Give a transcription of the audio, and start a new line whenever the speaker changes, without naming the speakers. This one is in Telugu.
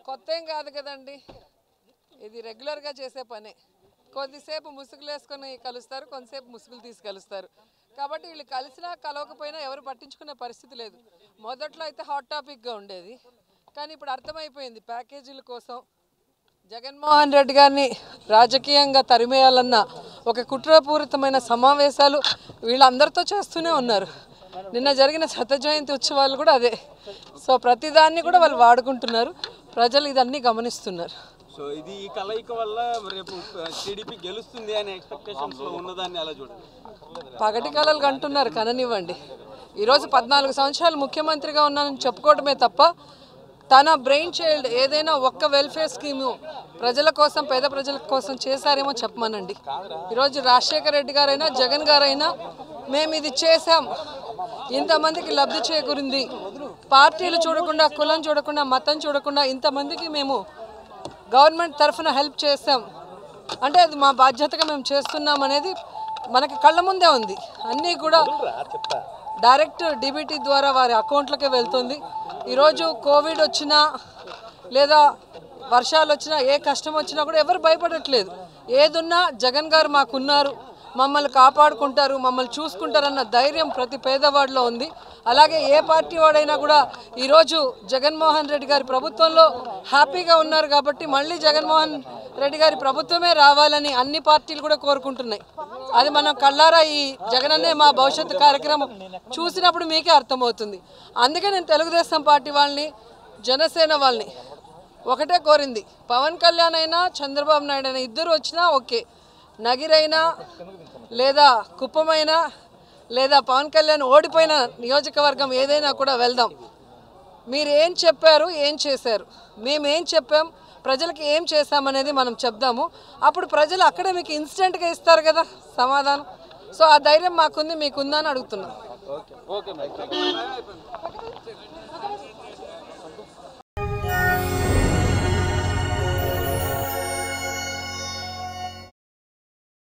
కొత్త ఏం కాదు కదండి ఇది రెగ్యులర్గా చేసే పనే కొద్దిసేపు ముసుగులు వేసుకొని కలుస్తారు కొంతసేపు ముసుగులు తీసి కలుస్తారు కాబట్టి వీళ్ళు కలిసినా కలవకపోయినా ఎవరు పట్టించుకునే పరిస్థితి లేదు మొదట్లో అయితే హాట్ టాపిక్గా ఉండేది కానీ ఇప్పుడు అర్థమైపోయింది ప్యాకేజీల కోసం జగన్మోహన్ రెడ్డి గారిని రాజకీయంగా తరిమేయాలన్న ఒక కుట్రపూరితమైన సమావేశాలు వీళ్ళందరితో చేస్తూనే ఉన్నారు నిన్న జరిగిన శత జయంతి ఉత్సవాలు కూడా అదే సో ప్రతిదాన్ని కూడా వాళ్ళు వాడుకుంటున్నారు ప్రజలు ఇదన్నీ గమనిస్తున్నారు
సో ఇది ఈ కలయిక వల్ల రేపు టీడీపీ గెలుస్తుంది అనే ఎక్స్పెక్టేషన్స్ లో ఉన్నదాన్ని అలా చూడండి
పగటి కళలు కంటున్నారు కననివ్వండి ఈరోజు పద్నాలుగు సంవత్సరాలు ముఖ్యమంత్రిగా ఉన్నానని చెప్పుకోవడమే తప్ప తన బ్రెయిన్ చైల్డ్ ఏదైనా ఒక్క వెల్ఫేర్ స్కీము ప్రజల కోసం పేద ప్రజల కోసం చేశారేమో చెప్పమనండి ఈరోజు రాజశేఖర రెడ్డి గారైనా జగన్ గారైనా మేము ఇది చేశాం ఇంతమందికి లబ్ధి చేకూరింది పార్టీలు చూడకుండా కులం చూడకుండా మతం చూడకుండా ఇంతమందికి మేము గవర్నమెంట్ తరఫున హెల్ప్ చేస్తాం అంటే అది మా బాధ్యతగా మేము చేస్తున్నాం అనేది మనకి కళ్ళ ముందే ఉంది అన్నీ కూడా డైరెక్ట్ డీబీటీ ద్వారా వారి అకౌంట్లకే వెళ్తుంది ఈరోజు కోవిడ్ వచ్చినా లేదా వర్షాలు వచ్చినా ఏ కష్టం వచ్చినా కూడా ఎవరు భయపడట్లేదు ఏదున్నా జగన్ గారు మాకున్నారు మమ్మల్ని కాపాడుకుంటారు మమ్మల్ని చూసుకుంటారన్న ధైర్యం ప్రతి పేదవాడిలో ఉంది అలాగే ఏ పార్టీ వాడైనా కూడా ఈరోజు జగన్మోహన్ రెడ్డి గారి ప్రభుత్వంలో హ్యాపీగా ఉన్నారు కాబట్టి మళ్ళీ జగన్మోహన్ రెడ్డి గారి ప్రభుత్వమే రావాలని అన్ని పార్టీలు కూడా కోరుకుంటున్నాయి అది మనం కళ్ళారా ఈ జగనన్నే మా భవిష్యత్తు కార్యక్రమం చూసినప్పుడు మీకే అర్థమవుతుంది అందుకే నేను తెలుగుదేశం పార్టీ వాళ్ళని జనసేన వాళ్ళని ఒకటే కోరింది పవన్ కళ్యాణ్ అయినా చంద్రబాబు నాయుడు అయినా ఇద్దరు వచ్చినా ఓకే నగిరైనా లేదా కుప్పమైనా లేదా పవన్ కళ్యాణ్ ఓడిపోయిన నియోజకవర్గం ఏదైనా కూడా వెళ్దాం మీరు ఏం చెప్పారు ఏం చేశారు మేము ఏం చెప్పాం ప్రజలకు ఏం చేశామనేది మనం చెప్దాము అప్పుడు ప్రజలు అక్కడే మీకు ఇన్స్టెంట్గా ఇస్తారు కదా సమాధానం సో ఆ ధైర్యం మాకుంది మీకుందా అని అడుగుతున్నాం
ఓకే ఓకే